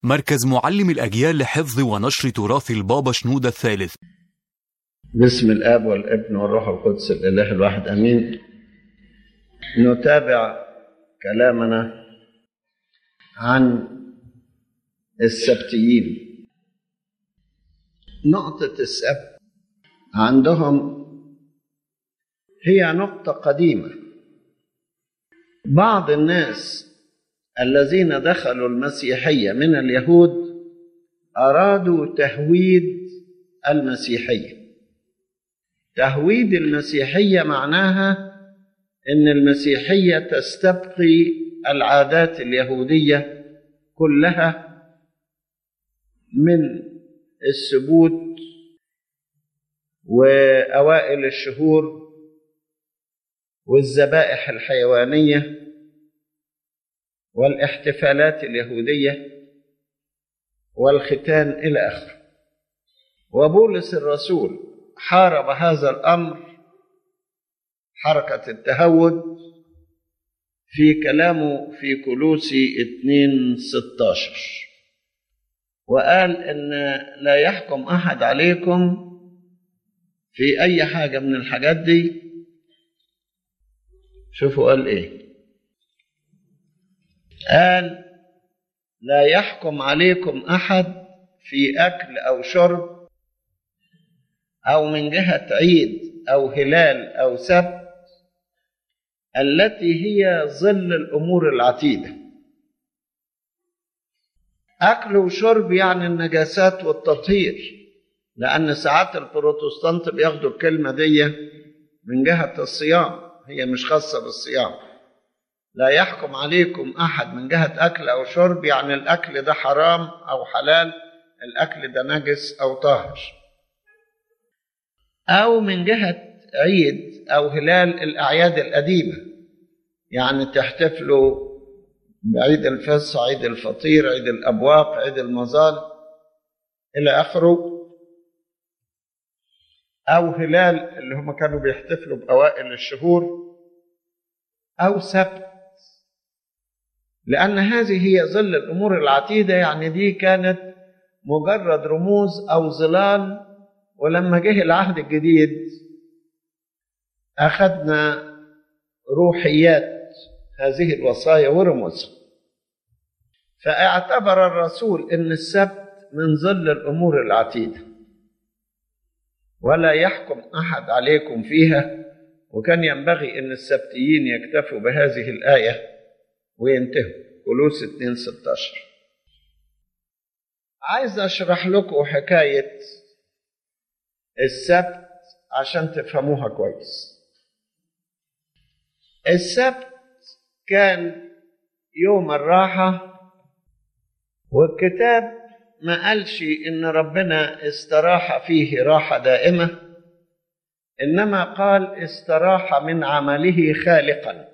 مركز معلم الأجيال لحفظ ونشر تراث البابا شنودة الثالث باسم الاب والابن والروح القدس الاله الواحد امين نتابع كلامنا عن السبتيين نقطة السبت عندهم هي نقطة قديمة بعض الناس الذين دخلوا المسيحية من اليهود أرادوا تهويد المسيحية تهويد المسيحية معناها إن المسيحية تستبقي العادات اليهودية كلها من السبوت وأوائل الشهور والذبائح الحيوانية والاحتفالات اليهودية والختان إلى آخره وبولس الرسول حارب هذا الأمر حركة التهود في كلامه في كلوسي 2 16 وقال إن لا يحكم أحد عليكم في أي حاجة من الحاجات دي شوفوا قال إيه قال لا يحكم عليكم أحد في أكل أو شرب أو من جهة عيد أو هلال أو سبت التي هي ظل الأمور العتيدة أكل وشرب يعني النجاسات والتطهير لأن ساعات البروتستانت بياخدوا الكلمة دي من جهة الصيام هي مش خاصة بالصيام لا يحكم عليكم أحد من جهة أكل أو شرب يعني الأكل ده حرام أو حلال الأكل ده نجس أو طاهر أو من جهة عيد أو هلال الأعياد القديمة يعني تحتفلوا بعيد الفصح عيد الفطير عيد الأبواق عيد المظال إلى آخره أو هلال اللي هم كانوا بيحتفلوا بأوائل الشهور أو سبت لأن هذه هي ظل الأمور العتيدة يعني دي كانت مجرد رموز أو ظلال ولما جه العهد الجديد أخذنا روحيات هذه الوصايا ورموزها فاعتبر الرسول أن السبت من ظل الأمور العتيدة ولا يحكم أحد عليكم فيها وكان ينبغي أن السبتيين يكتفوا بهذه الآية وينتهوا كلوس 2 16 عايز أشرح لكم حكاية السبت عشان تفهموها كويس السبت كان يوم الراحة والكتاب ما قالش إن ربنا استراح فيه راحة دائمة إنما قال استراح من عمله خالقا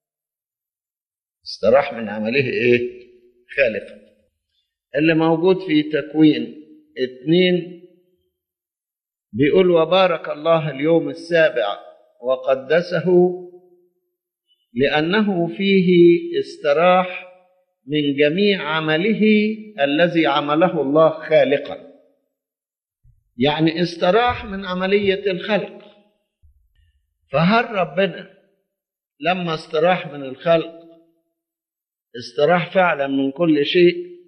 استراح من عمله إيه؟ خالقا اللي موجود في تكوين اتنين بيقول وبارك الله اليوم السابع وقدسه لأنه فيه استراح من جميع عمله الذي عمله الله خالقا يعني استراح من عملية الخلق فهل ربنا لما استراح من الخلق استراح فعلا من كل شيء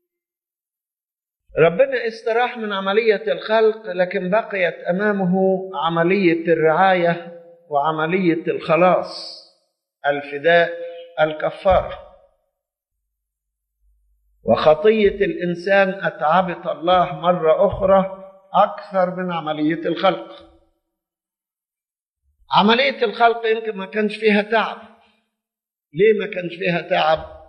ربنا استراح من عملية الخلق لكن بقيت أمامه عملية الرعاية وعملية الخلاص الفداء الكفارة وخطية الإنسان أتعبت الله مرة أخرى أكثر من عملية الخلق عملية الخلق يمكن ما كانش فيها تعب ليه ما كانش فيها تعب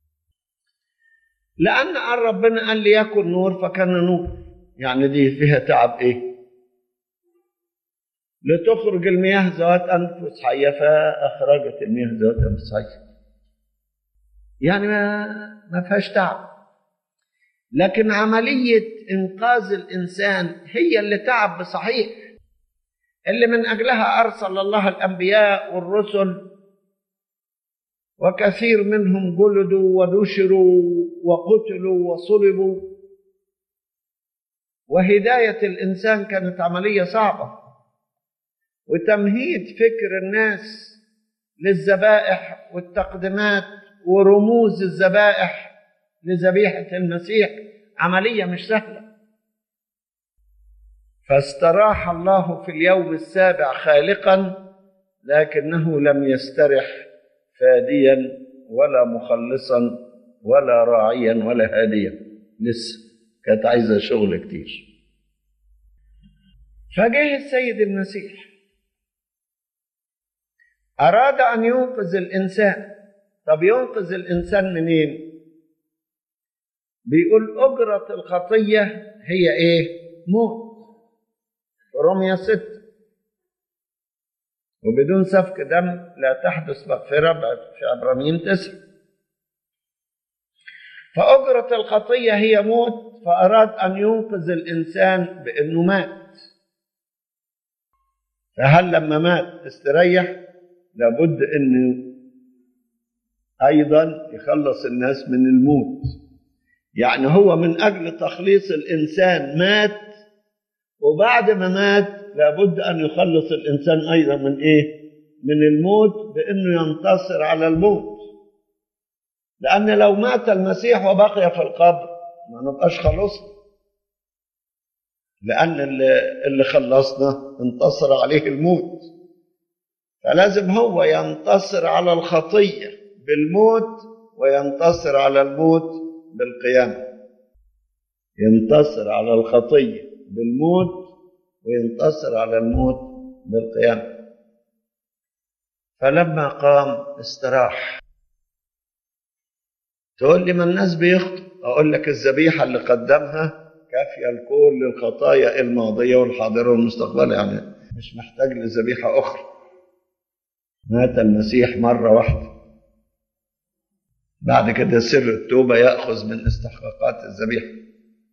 لأن قال ربنا قال ليكن نور فكان نور يعني دي فيها تعب إيه لتخرج المياه ذوات أنفس حية فأخرجت المياه ذوات أنفس حية يعني ما ما فيهاش تعب لكن عملية إنقاذ الإنسان هي اللي تعب بصحيح اللي من أجلها أرسل الله الأنبياء والرسل وكثير منهم جلدوا ونشروا وقتلوا وصلبوا وهداية الإنسان كانت عملية صعبة وتمهيد فكر الناس للذبائح والتقدمات ورموز الذبائح لذبيحة المسيح عملية مش سهلة فاستراح الله في اليوم السابع خالقا لكنه لم يسترح فاديا ولا مخلصا ولا راعيا ولا هاديا لسه كانت عايزه شغل كتير فجه السيد المسيح اراد ان ينقذ الانسان طب ينقذ الانسان منين بيقول اجره الخطيه هي ايه موت روميا ستة وبدون سفك دم لا تحدث مغفرة في عبرانيين تسعة فأجرة الخطية هي موت فأراد أن ينقذ الإنسان بأنه مات فهل لما مات استريح لابد أنه أيضا يخلص الناس من الموت يعني هو من أجل تخليص الإنسان مات وبعد ما مات لابد أن يخلص الإنسان أيضا من إيه؟ من الموت بأنه ينتصر على الموت لأن لو مات المسيح وبقي في القبر ما نبقاش خلصنا لأن اللي, اللي خلصنا انتصر عليه الموت فلازم هو ينتصر على الخطية بالموت وينتصر على الموت بالقيامة ينتصر على الخطية بالموت وينتصر على الموت بالقيامة فلما قام استراح تقول لي ما الناس بيخطئ اقول لك الذبيحه اللي قدمها كافيه لكل الخطايا الماضيه والحاضره والمستقبليه يعني مش محتاج لذبيحه اخرى مات المسيح مره واحده بعد كده سر التوبه ياخذ من استحقاقات الذبيحه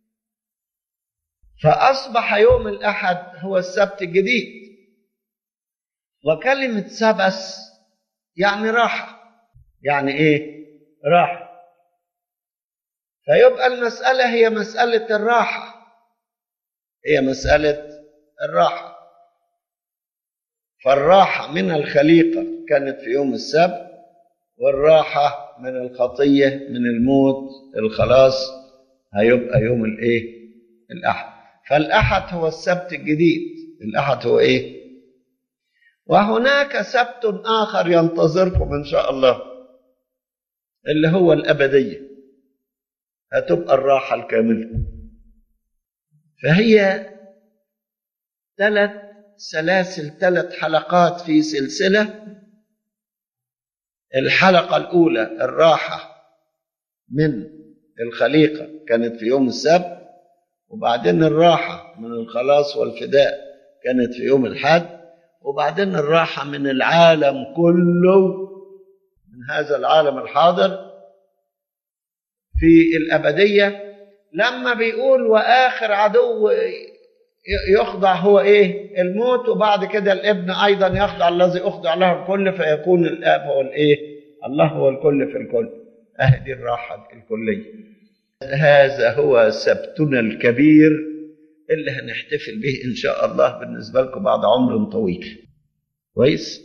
فاصبح يوم الاحد هو السبت الجديد وكلمه سبس يعني راحه يعني ايه راحه فيبقى المسألة هي مسألة الراحة هي مسألة الراحة فالراحة من الخليقة كانت في يوم السبت والراحة من الخطية من الموت الخلاص هيبقى يوم الايه الأحد فالأحد هو السبت الجديد الأحد هو ايه وهناك سبت آخر ينتظركم إن شاء الله اللي هو الأبدية هتبقى الراحة الكاملة فهي ثلاث سلاسل ثلاث حلقات في سلسلة الحلقة الأولى الراحة من الخليقة كانت في يوم السبت وبعدين الراحة من الخلاص والفداء كانت في يوم الحد وبعدين الراحة من العالم كله من هذا العالم الحاضر في الأبدية لما بيقول وآخر عدو يخضع هو إيه الموت وبعد كده الابن أيضا يخضع الذي أخضع له الكل فيكون الآب هو الإيه الله هو الكل في الكل أهدي الراحة الكلية هذا هو سبتنا الكبير اللي هنحتفل به إن شاء الله بالنسبة لكم بعد عمر طويل كويس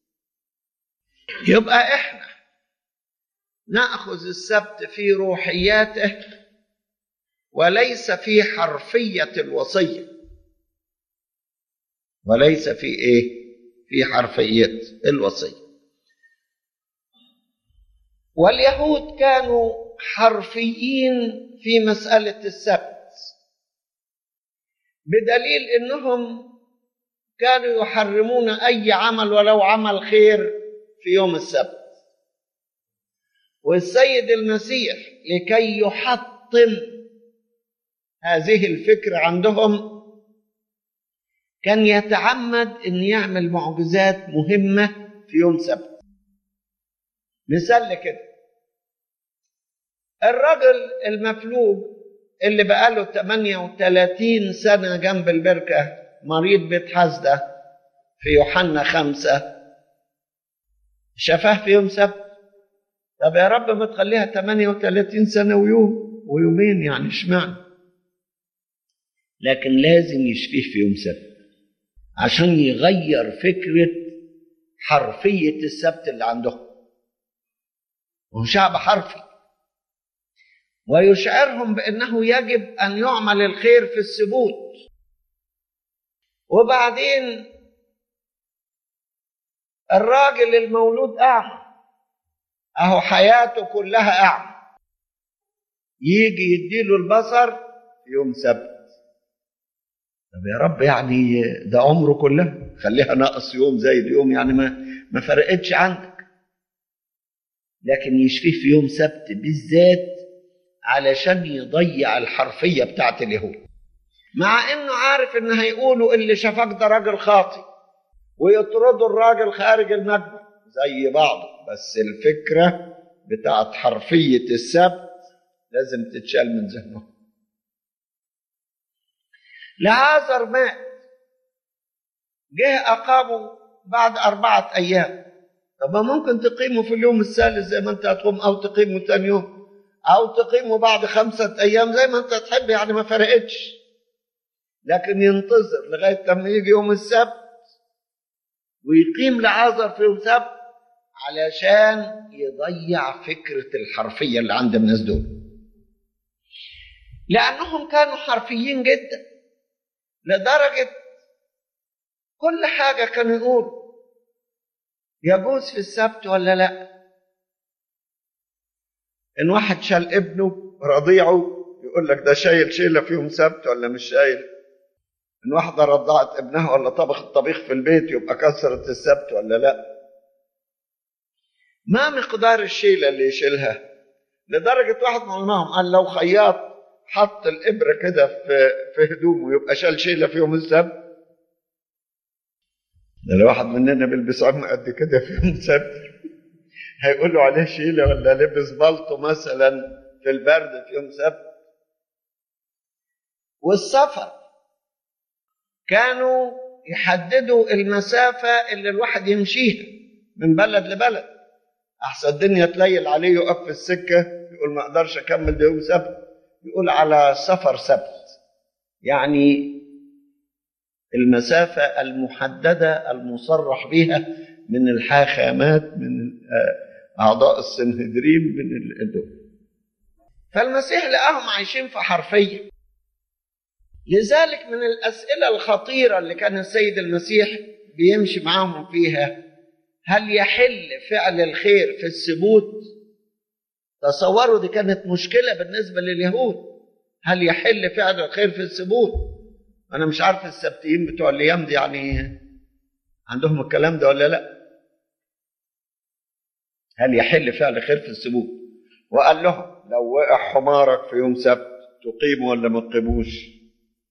يبقى إحنا ناخذ السبت في روحياته وليس في حرفيه الوصيه وليس في ايه في حرفيه الوصيه واليهود كانوا حرفيين في مساله السبت بدليل انهم كانوا يحرمون اي عمل ولو عمل خير في يوم السبت والسيد المسيح لكي يحطم هذه الفكرة عندهم كان يتعمد أن يعمل معجزات مهمة في يوم سبت مثال كده الرجل المفلوج اللي بقاله 38 سنة جنب البركة مريض بيت حسدة في يوحنا خمسة شفاه في يوم سبت طب يا رب ما تخليها 38 سنة ويوم ويومين يعني اشمعنى لكن لازم يشفيه في يوم سبت عشان يغير فكرة حرفية السبت اللي عندهم وهو شعب حرفي ويشعرهم بأنه يجب أن يعمل الخير في السبوت وبعدين الراجل المولود أعمى أهو حياته كلها أعمى يجي يديله البصر في يوم سبت طب يا رب يعني ده عمره كله خليها ناقص يوم زي اليوم يعني ما ما فرقتش عندك لكن يشفيه في يوم سبت بالذات علشان يضيع الحرفية بتاعت اليهود مع انه عارف ان هيقولوا اللي شافك ده راجل خاطي ويطردوا الراجل خارج المجمع زي بعضه بس الفكرة بتاعت حرفية السبت لازم تتشال من ذهنهم لعازر مات جه أقامه بعد أربعة أيام طب ما ممكن تقيمه في اليوم الثالث زي ما أنت هتقوم أو تقيمه تاني يوم أو تقيمه بعد خمسة أيام زي ما أنت تحب يعني ما فرقتش لكن ينتظر لغاية لما يجي يوم السبت ويقيم لعازر في يوم السبت علشان يضيع فكرة الحرفية اللي عند الناس دول لأنهم كانوا حرفيين جدا لدرجة كل حاجة كانوا يقولوا يجوز في السبت ولا لا إن واحد شال ابنه رضيعه يقول لك ده شايل شيلة في يوم سبت ولا مش شايل إن واحدة رضعت ابنها ولا طبخ الطبيخ في البيت يبقى كسرت السبت ولا لا ما مقدار الشيلة اللي يشيلها لدرجة واحد من علمائهم قال لو خياط حط الإبرة كده في في هدومه يبقى شال شيلة في يوم السبت ده لو واحد مننا بيلبس عم قد كده في يوم السبت هيقولوا عليه شيلة ولا لبس بلطو مثلا في البرد في يوم سبت والسفر كانوا يحددوا المسافة اللي الواحد يمشيها من بلد لبلد أحسن الدنيا تليل عليه يقف في السكة يقول ما أقدرش أكمل ده يوم سبت يقول على سفر سبت يعني المسافة المحددة المصرح بها من الحاخامات من أعضاء السنهدرين من الدول فالمسيح لقاهم عايشين في حرفية لذلك من الأسئلة الخطيرة اللي كان السيد المسيح بيمشي معاهم فيها هل يحل فعل الخير في السبوت تصوروا دي كانت مشكلة بالنسبة لليهود هل يحل فعل الخير في السبوت أنا مش عارف السبتيين بتوع الأيام دي يعني عندهم الكلام ده ولا لا هل يحل فعل خير في السبوت وقال لهم لو وقع حمارك في يوم سبت تقيمه ولا ما تقيموش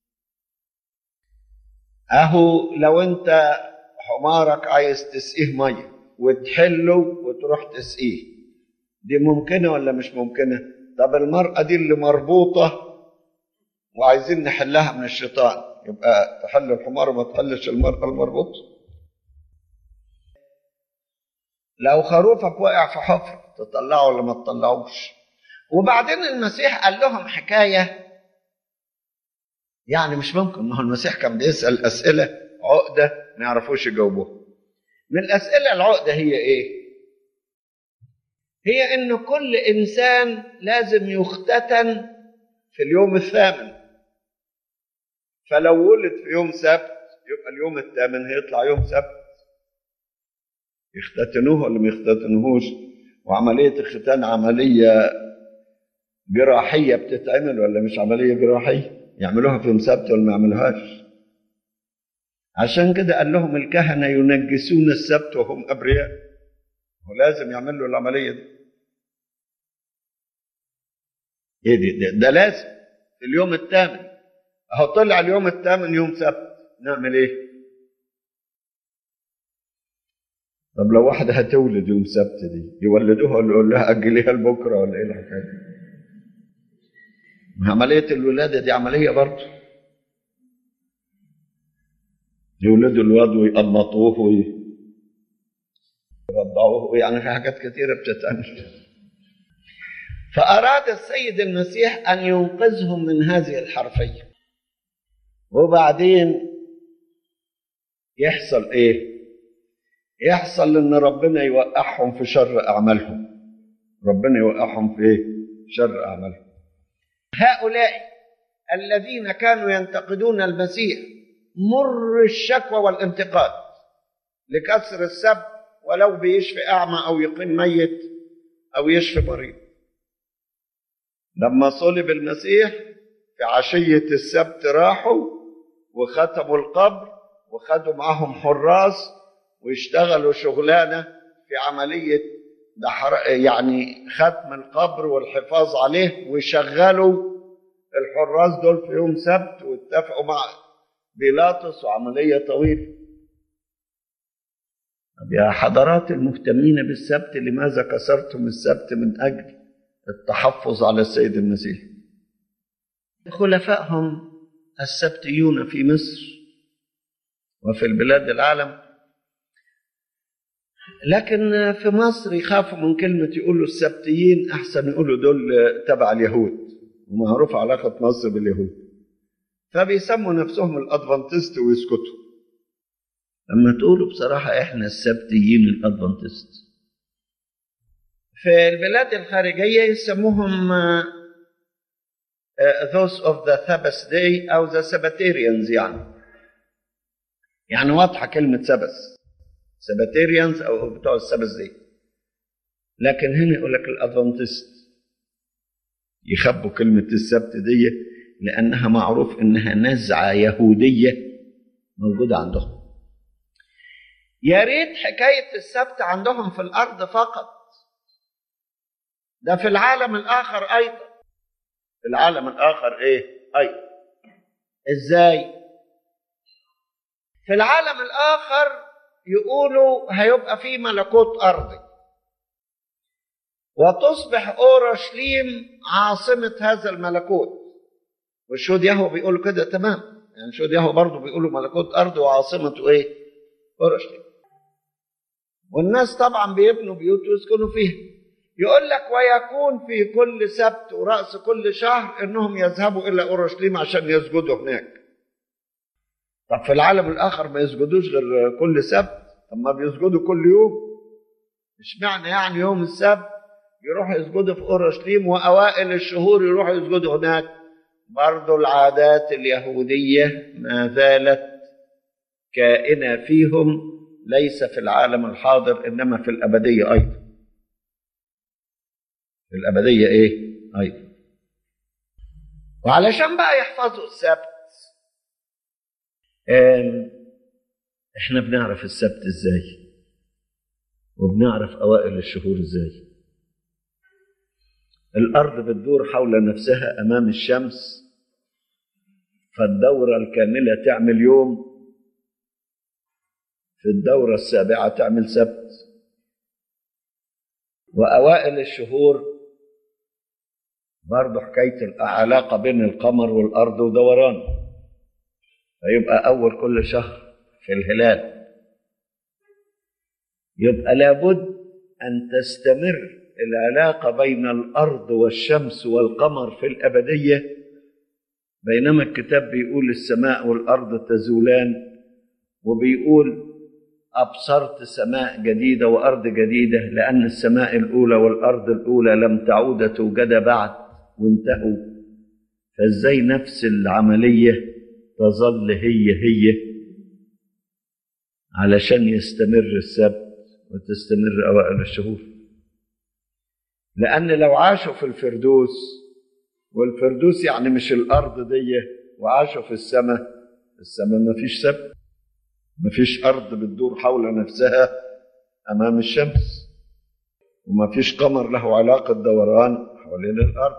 اهو لو انت حمارك عايز تسقيه ميه وتحله وتروح تسقيه دي ممكنه ولا مش ممكنه طب المرأة دي اللي مربوطة وعايزين نحلها من الشيطان يبقى تحل الحمار وما تحلش المرأة المربوطة لو خروفك وقع في حفر تطلعه ولا ما تطلعوش وبعدين المسيح قال لهم حكاية يعني مش ممكن ما هو المسيح كان بيسأل أسئلة عقدة ما يعرفوش يجاوبوها من الأسئلة العقدة هي إيه؟ هي إن كل إنسان لازم يختتن في اليوم الثامن فلو ولد في يوم سبت يبقى اليوم الثامن هيطلع يوم سبت يختتنوه ولا ما يختتنوهوش وعملية الختان عملية جراحية بتتعمل ولا مش عملية جراحية يعملوها في يوم سبت ولا ما يعملوهاش عشان كده قال لهم الكهنة ينجسون السبت وهم أبرياء ولازم يعملوا العملية دي ايه دي ده, ده لازم في اليوم الثامن اهو طلع اليوم الثامن يوم سبت نعمل ايه طب لو واحدة هتولد يوم سبت دي يولدوها ولا يقول لها أجليها لبكرة ولا إيه الحكاية دي؟ عملية الولادة دي عملية برضه يولدوا الواد ويقلطوه ويرضعوه يعني في حاجات كتيرة بتتعمل فأراد السيد المسيح أن ينقذهم من هذه الحرفية وبعدين يحصل إيه؟ يحصل إن ربنا يوقعهم في شر أعمالهم ربنا يوقعهم في إيه؟ شر أعمالهم هؤلاء الذين كانوا ينتقدون المسيح مر الشكوى والانتقاد لكسر السب ولو بيشفي أعمى أو يقيم ميت أو يشفي مريض لما صلب المسيح في عشية السبت راحوا وختموا القبر وخدوا معهم حراس واشتغلوا شغلانة في عملية يعني ختم القبر والحفاظ عليه وشغلوا الحراس دول في يوم سبت واتفقوا مع بيلاطس وعملية طويلة طب يا حضرات المهتمين بالسبت لماذا كسرتم السبت من أجل التحفظ على السيد المسيح خلفائهم السبتيون في مصر وفي البلاد العالم لكن في مصر يخافوا من كلمة يقولوا السبتيين أحسن يقولوا دول تبع اليهود ومعروف علاقة مصر باليهود فبيسموا نفسهم الأدفانتست ويسكتوا لما تقولوا بصراحة إحنا السبتيين الأدفانتست في البلاد الخارجية يسموهم those of the Sabbath day أو the Sabbatarians يعني يعني واضحة كلمة سبس Sabbatarians أو بتوع السبس دي لكن هنا يقول لك الأدفانتست يخبوا كلمة السبت دي لأنها معروف إنها نزعة يهودية موجودة عندهم يا ريت حكاية السبت عندهم في الأرض فقط ده في العالم الآخر أيضا في العالم الآخر إيه أيضا إزاي في العالم الآخر يقولوا هيبقى في ملكوت أرضي وتصبح أورشليم عاصمة هذا الملكوت والشهود يهو بيقولوا كده تمام يعني شهود يهو برضه بيقولوا ملكوت أرضي وعاصمته إيه أورشليم والناس طبعا بيبنوا بيوت ويسكنوا فيها يقول لك ويكون في كل سبت ورأس كل شهر انهم يذهبوا الى اورشليم عشان يسجدوا هناك طب في العالم الاخر ما يسجدوش غير كل سبت طب ما بيسجدوا كل يوم مش معنى يعني يوم السبت يروحوا يسجدوا في اورشليم واوائل الشهور يروحوا يسجدوا هناك برضو العادات اليهوديه ما زالت كائنه فيهم ليس في العالم الحاضر انما في الابديه ايضا في الابديه ايه ايضا وعلشان بقى يحفظوا السبت احنا بنعرف السبت ازاي وبنعرف اوائل الشهور ازاي الارض بتدور حول نفسها امام الشمس فالدوره الكامله تعمل يوم في الدورة السابعة تعمل سبت وأوائل الشهور برضه حكاية العلاقة بين القمر والأرض ودوران فيبقى أول كل شهر في الهلال يبقى لابد أن تستمر العلاقة بين الأرض والشمس والقمر في الأبدية بينما الكتاب بيقول السماء والأرض تزولان وبيقول أبصرت سماء جديدة وأرض جديدة لأن السماء الأولى والأرض الأولى لم تعود توجد بعد وانتهوا فإزاي نفس العملية تظل هي هي علشان يستمر السبت وتستمر أوائل الشهور لأن لو عاشوا في الفردوس والفردوس يعني مش الأرض دي وعاشوا في السماء السماء ما فيش سبت ما فيش أرض بتدور حول نفسها أمام الشمس وما فيش قمر له علاقة دوران حوالين الأرض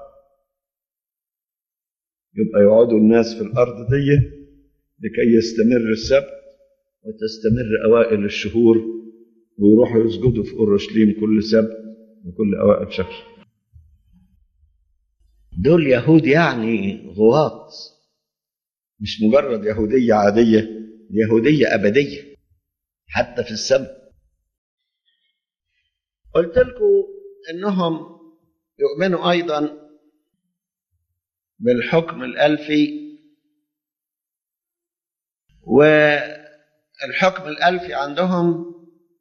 يبقى يقعدوا الناس في الأرض دي لكي يستمر السبت وتستمر أوائل الشهور ويروحوا يسجدوا في أورشليم كل سبت وكل أوائل شهر دول يهود يعني غواط مش مجرد يهودية عادية يهودية أبدية حتى في السماء قلت لكم إنهم يؤمنوا أيضا بالحكم الألفي والحكم الألفي عندهم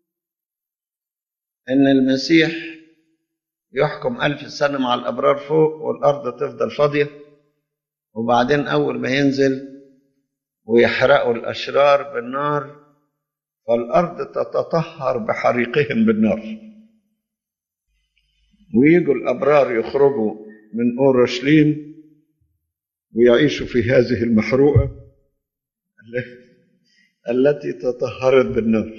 إن المسيح يحكم ألف سنة مع الأبرار فوق والأرض تفضل فاضية وبعدين أول ما ينزل ويحرقوا الأشرار بالنار فالأرض تتطهر بحريقهم بالنار ويجوا الأبرار يخرجوا من أورشليم ويعيشوا في هذه المحروقة التي تطهرت بالنار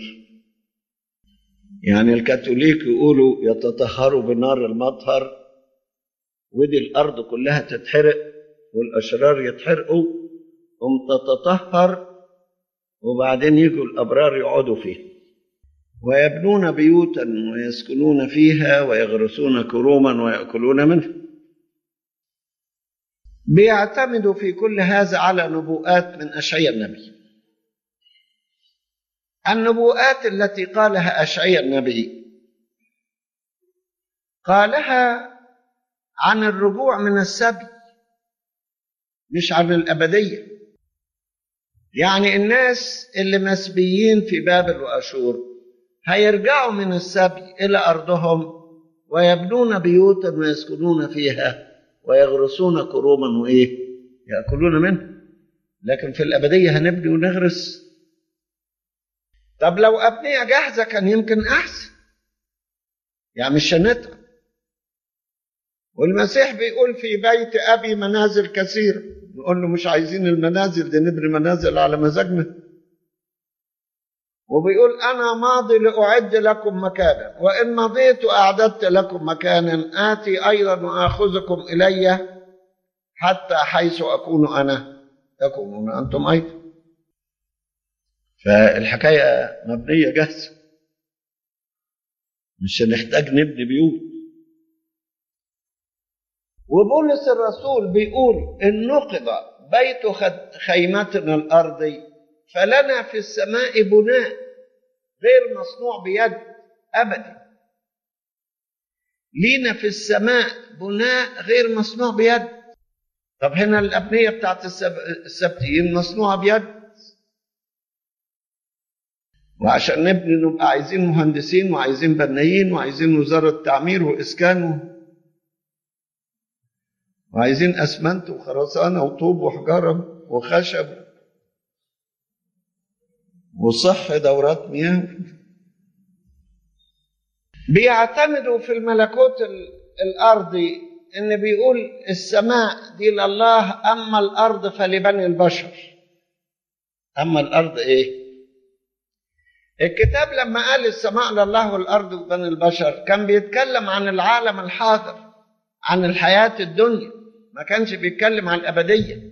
يعني الكاثوليك يقولوا يتطهروا بنار المطهر ودي الأرض كلها تتحرق والأشرار يتحرقوا ثم تتطهر وبعدين يجوا الأبرار يقعدوا فيها ويبنون بيوتا ويسكنون فيها ويغرسون كروما ويأكلون منها بيعتمدوا في كل هذا على نبوءات من أشعياء النبي النبوءات التي قالها أشعياء النبي قالها عن الرجوع من السبي مش عن الأبدية يعني الناس اللي مسبيين في بابل وأشور هيرجعوا من السبي إلى أرضهم ويبنون بيوتا ويسكنون فيها ويغرسون كروما وإيه يأكلون منه لكن في الأبدية هنبني ونغرس طب لو أبنية جاهزة كان يمكن أحسن يعني مش هنتعب والمسيح بيقول في بيت أبي منازل كثيرة نقول له مش عايزين المنازل دي نبني منازل على مزاجنا وبيقول أنا ماضي لأعد لكم مكانا وإن مضيت وأعددت لكم مكانا آتي أيضا وآخذكم إلي حتى حيث أكون أنا تكونون أنتم أيضا فالحكاية مبنية جاهزة مش هنحتاج نبني بيوت وبولس الرسول بيقول إن نقض بيت خيمتنا الأرضي فلنا في السماء بناء غير مصنوع بيد أبدا لينا في السماء بناء غير مصنوع بيد طب هنا الأبنية بتاعت السبتيين مصنوعة بيد وعشان نبني نبقى عايزين مهندسين وعايزين بنايين وعايزين وزارة تعمير وإسكان وعايزين أسمنت وخرسانة وطوب وحجارة وخشب وصح دورات مياه بيعتمدوا في الملكوت الأرضي إن بيقول السماء دي لله أما الأرض فلبني البشر أما الأرض إيه؟ الكتاب لما قال السماء لله والأرض وبني البشر كان بيتكلم عن العالم الحاضر عن الحياة الدنيا ما كانش بيتكلم عن الأبدية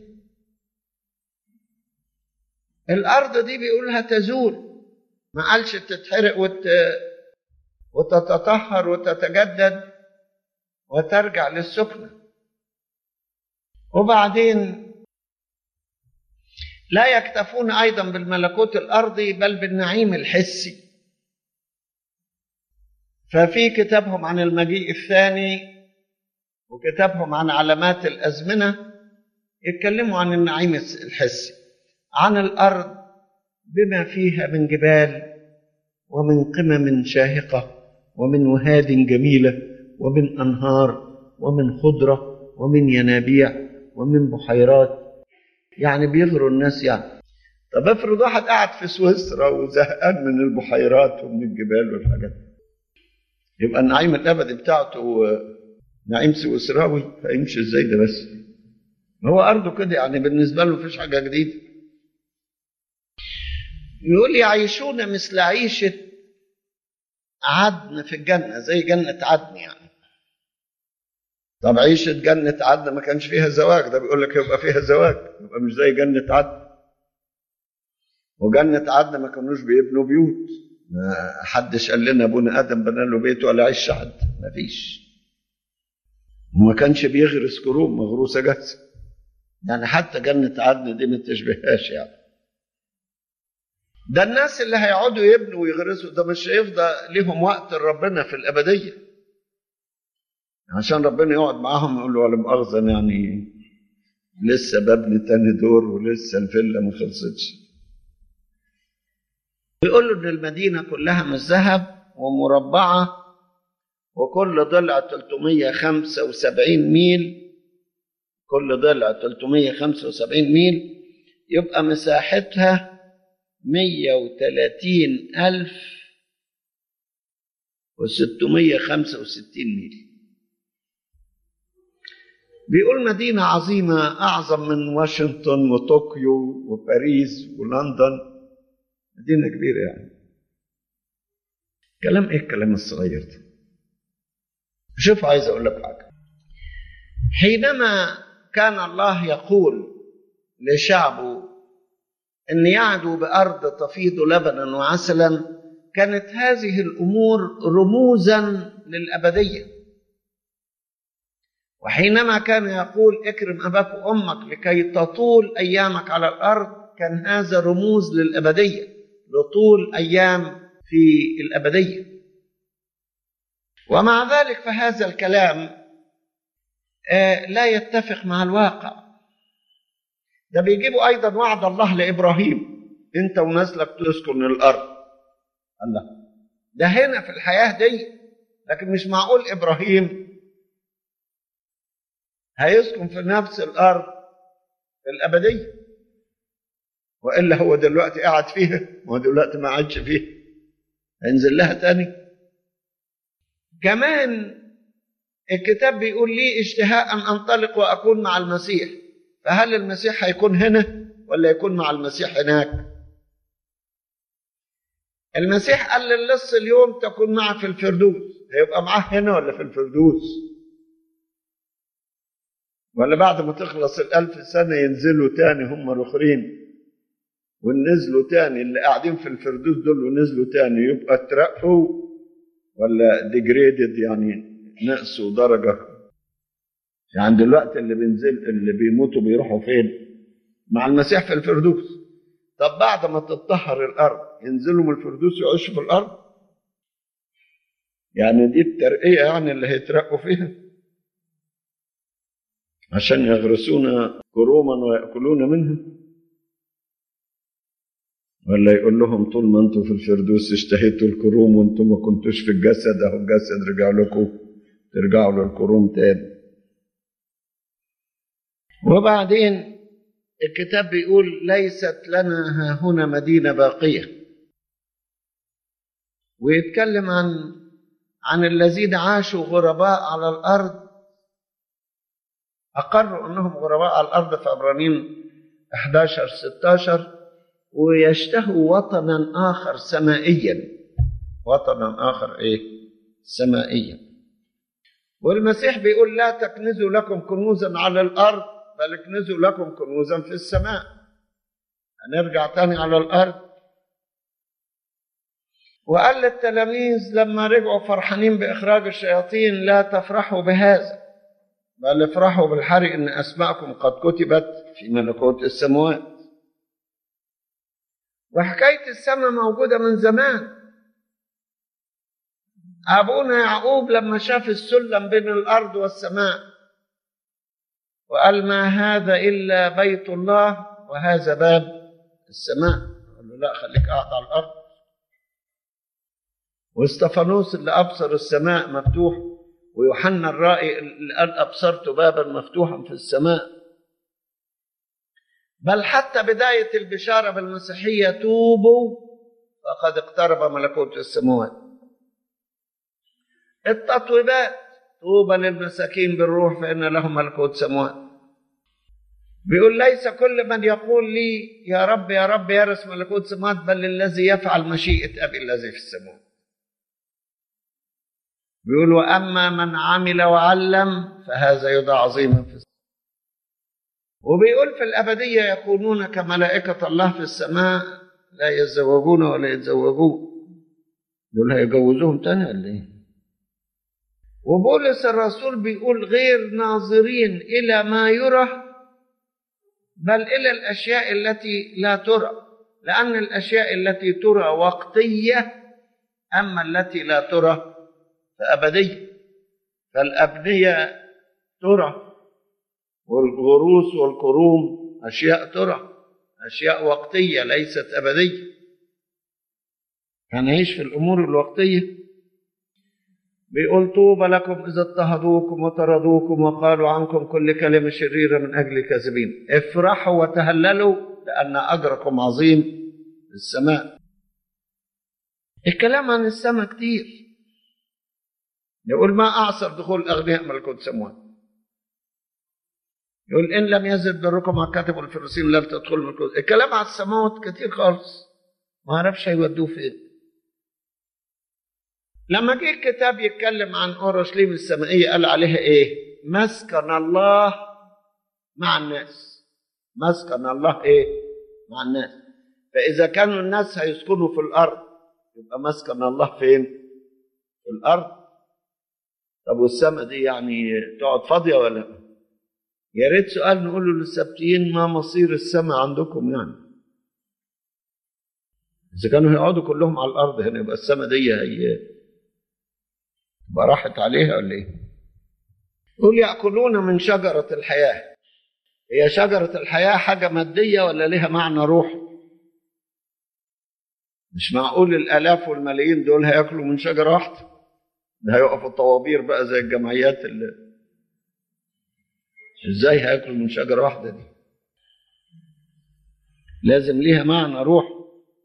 الأرض دي بيقولها تزول ما قالش تتحرق وت... وتتطهر وتتجدد وترجع للسكنة وبعدين لا يكتفون أيضا بالملكوت الأرضي بل بالنعيم الحسي ففي كتابهم عن المجيء الثاني وكتابهم عن علامات الأزمنة يتكلموا عن النعيم الحسي عن الأرض بما فيها من جبال ومن قمم شاهقة ومن وهاد جميلة ومن أنهار ومن خضرة ومن ينابيع ومن بحيرات يعني بيغروا الناس يعني طب افرض واحد قاعد في سويسرا وزهقان من البحيرات ومن الجبال والحاجات يبقى النعيم الابدي بتاعته نعيم سويسراوي فيمشي ازاي ده بس هو ارضه كده يعني بالنسبه له مفيش حاجه جديده يقول يعيشون مثل عيشه عدن في الجنه زي جنه عدن يعني طب عيشة جنة عدن ما كانش فيها زواج ده بيقول لك يبقى فيها زواج يبقى مش زي جنة عدن وجنة عدن ما كانوش بيبنوا بيوت ما حدش قال لنا ابونا ادم بنى له بيت ولا عيش عدن ما فيش وما كانش بيغرس كروم مغروسة جاهزة يعني حتى جنة عدن دي ما تشبههاش يعني ده الناس اللي هيقعدوا يبنوا ويغرسوا ده مش هيفضى ليهم وقت ربنا في الأبدية عشان ربنا يقعد معاهم يقول له ولا مؤاخذة يعني لسه ببني تاني دور ولسه الفيلا ما خلصتش بيقول له ان المدينة كلها من الذهب ومربعة وكل ضلع 375 ميل كل ضلع 375 ميل يبقى مساحتها 130 ألف و665 ميل بيقول مدينة عظيمة أعظم من واشنطن وطوكيو وباريس ولندن مدينة كبيرة يعني كلام إيه الكلام الصغير ده شوف عايز أقول لك حاجة حينما كان الله يقول لشعبه أن يعدوا بأرض تفيض لبنا وعسلا كانت هذه الأمور رموزا للأبدية وحينما كان يقول اكرم أباك وأمك لكي تطول أيامك على الأرض كان هذا رموز للأبدية لطول أيام في الأبدية ومع ذلك فهذا الكلام لا يتفق مع الواقع ده بيجيبوا أيضا وعد الله لإبراهيم أنت ونسلك تسكن الأرض الله ده هنا في الحياة دي لكن مش معقول إبراهيم هيسكن في نفس الأرض في الأبدية وإلا هو دلوقتي قاعد فيها هو دلوقتي ما عادش فيها هينزل لها تاني كمان الكتاب بيقول لي اشتهاء أن أنطلق وأكون مع المسيح فهل المسيح هيكون هنا ولا يكون مع المسيح هناك المسيح قال للص اليوم تكون معه في الفردوس هيبقى معاه هنا ولا في الفردوس ولا بعد ما تخلص الألف سنة ينزلوا تاني هم الأخرين ونزلوا تاني اللي قاعدين في الفردوس دول ونزلوا تاني يبقى اترقوا ولا ديجريدد يعني نقصوا درجة يعني دلوقتي اللي بينزل اللي بيموتوا بيروحوا فين؟ مع المسيح في الفردوس طب بعد ما تطهر الأرض ينزلوا من الفردوس يعيشوا في الأرض يعني دي الترقية يعني اللي هيترقوا فيها عشان يغرسون كروما ويأكلون منها ولا يقول لهم طول ما انتم في الفردوس اشتهيتوا الكروم وانتم ما كنتوش في الجسد اهو الجسد رجع لكم ترجعوا للكروم تاني وبعدين الكتاب بيقول ليست لنا ها هنا مدينة باقية ويتكلم عن عن الذين عاشوا غرباء على الأرض أقروا أنهم غرباء على الأرض في عبرانيين 11 16 ويشتهوا وطنا آخر سمائيا وطنا آخر إيه سمائيا والمسيح بيقول لا تكنزوا لكم كنوزا على الأرض بل اكنزوا لكم كنوزا في السماء هنرجع تاني على الأرض وقال للتلاميذ لما رجعوا فرحانين بإخراج الشياطين لا تفرحوا بهذا بل افرحوا بالحري ان اسماءكم قد كتبت في ملكوت السماوات وحكايه السماء موجوده من زمان ابونا يعقوب لما شاف السلم بين الارض والسماء وقال ما هذا الا بيت الله وهذا باب السماء قال له لا خليك قاعد على الارض واستفانوس اللي ابصر السماء مفتوح ويوحنا الرائي اللي قال أبصرت بابا مفتوحا في السماء بل حتى بداية البشارة بالمسيحية توبوا فقد اقترب ملكوت السماوات التطويبات طوبى للمساكين بالروح فإن لهم ملكوت سماوات بيقول ليس كل من يقول لي يا رب يا رب يرث ملكوت سماوات بل الذي يفعل مشيئة أبي الذي في السماوات بيقول واما من عمل وعلم فهذا يدعى عظيما في السماء وبيقول في الابديه يكونون كملائكه الله في السماء لا يتزوجون ولا يتزوجون دول هيجوزوهم تاني ولا ايه وبولس الرسول بيقول غير ناظرين الى ما يرى بل الى الاشياء التي لا ترى لان الاشياء التي ترى وقتيه اما التي لا ترى فأبدية فالأبنية ترى والغروس والكروم أشياء ترى أشياء وقتية ليست أبدية هنعيش في الأمور الوقتية بيقول طوبى لكم إذا اضطهدوكم وطردوكم وقالوا عنكم كل كلمة شريرة من أجل كاذبين افرحوا وتهللوا لأن أجركم عظيم في السماء الكلام عن السماء كتير يقول ما أعصر دخول الأغنياء ملكوت سموات يقول إن لم يزد بركم على الكاتب والفرسين لن تدخل ملكوت الكلام على السماوات كتير خالص ما أعرفش هيودوه فين لما جه الكتاب يتكلم عن اورشليم السمائيه قال عليها ايه؟ مسكن الله مع الناس. مسكن الله ايه؟ مع الناس. فاذا كانوا الناس هيسكنوا في الارض يبقى مسكن الله فين؟ في الارض. طب والسماء دي يعني تقعد فاضيه ولا؟ يا ريت سؤال نقوله للسبتيين ما مصير السماء عندكم يعني؟ اذا كانوا هيقعدوا كلهم على الارض هنا يبقى السماء دي هي تبقى راحت عليها ولا ايه؟ يقول ياكلون من شجره الحياه هي شجره الحياه حاجه ماديه ولا لها معنى روحي؟ مش معقول الالاف والملايين دول هياكلوا من شجره واحده ده هيقفوا الطوابير بقى زي الجمعيات اللي ازاي هياكلوا من شجره واحده دي؟ لازم ليها معنى روحي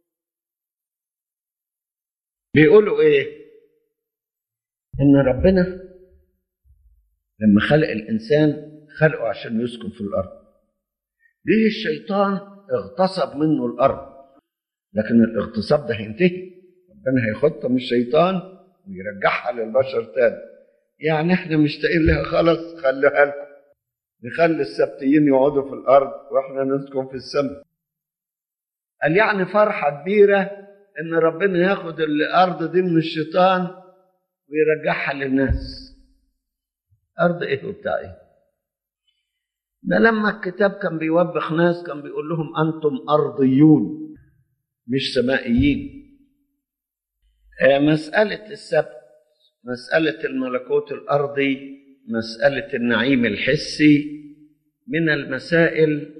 بيقولوا ايه؟ ان ربنا لما خلق الانسان خلقه عشان يسكن في الارض ليه الشيطان اغتصب منه الارض لكن الاغتصاب ده هينتهي ربنا هياخدها من الشيطان ويرجعها للبشر تاني يعني احنا مشتاقين لها خلاص خليها لكم نخلي السبتيين يقعدوا في الارض واحنا نسكن في السماء قال يعني فرحه كبيره ان ربنا ياخد الارض دي من الشيطان ويرجعها للناس أرض إيه وبتاع إيه ده لما الكتاب كان بيوبخ ناس كان بيقول لهم أنتم أرضيون مش سمائيين آه مسألة السبت مسألة الملكوت الأرضي مسألة النعيم الحسي من المسائل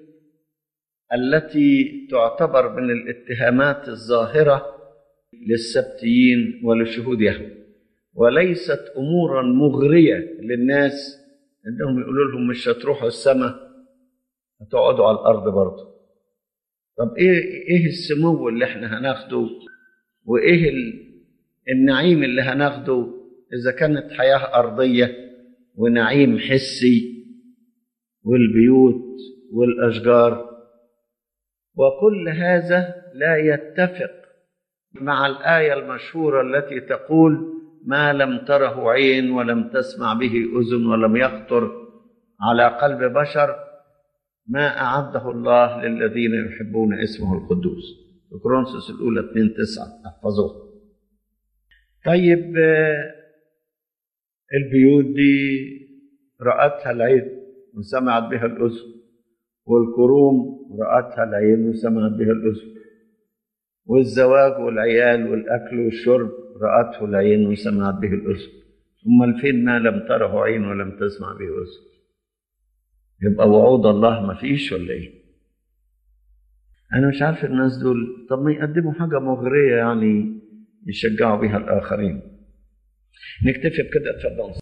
التي تعتبر من الاتهامات الظاهرة للسبتيين ولشهود يهوه وليست امورا مغريه للناس انهم يقولوا لهم مش هتروحوا السماء هتقعدوا على الارض برضه طب ايه ايه السمو اللي احنا هناخده وايه النعيم اللي هناخده اذا كانت حياه ارضيه ونعيم حسي والبيوت والاشجار وكل هذا لا يتفق مع الايه المشهوره التي تقول ما لم تره عين ولم تسمع به اذن ولم يخطر على قلب بشر ما اعده الله للذين يحبون اسمه القدوس في كورنثوس الاولى 2 9 احفظوها طيب البيوت دي رأتها العين وسمعت بها الأذن والكروم رأتها العين وسمعت بها الأذن والزواج والعيال والأكل والشرب رأته العين وسمعت به الأذن أمال فين ما لم تره عين ولم تسمع به أذن يبقى وعود الله ما فيش ولا إيه أنا مش عارف الناس دول طب ما يقدموا حاجة مغرية يعني يشجعوا بها الآخرين نكتفي بكده اتفضل